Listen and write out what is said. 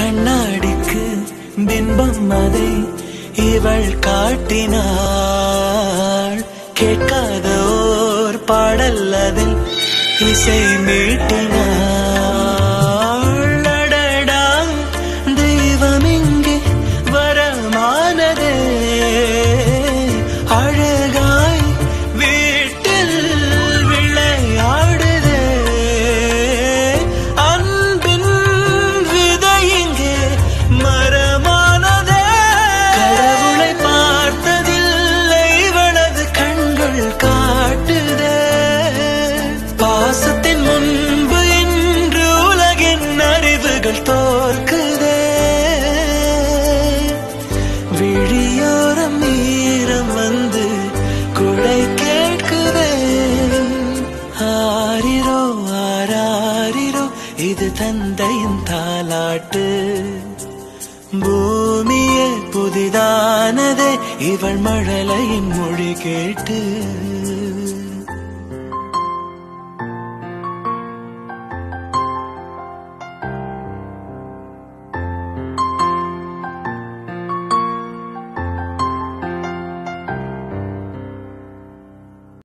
கண்ணாடிக்கு பிம்பம் அதை இவள் காட்டினாள் கேட்காத ஓர் பாடல் அதில் இசை மீட்டினாள் அடடா தெய்வம் இங்கே வரமானதே அழகாய் வீட்டில் விளையாடுதே அன்பின் விதை இங்கே மரமானதே கடவுளை பார்த்ததில்லை இவளது கண்கள் காட்டுதே பாசத்தின் முன்பு இன்று உலகின் அறிவுகள் தோற்குதே விழியோரம் ஈரம் வந்து குடை கேட்குதே ஆரிரோ ஆராரிரோ இது தந்தையின் தாலாட்டு பூமியே புதிதானதே இவள் மழலையின் மொழி கேட்டு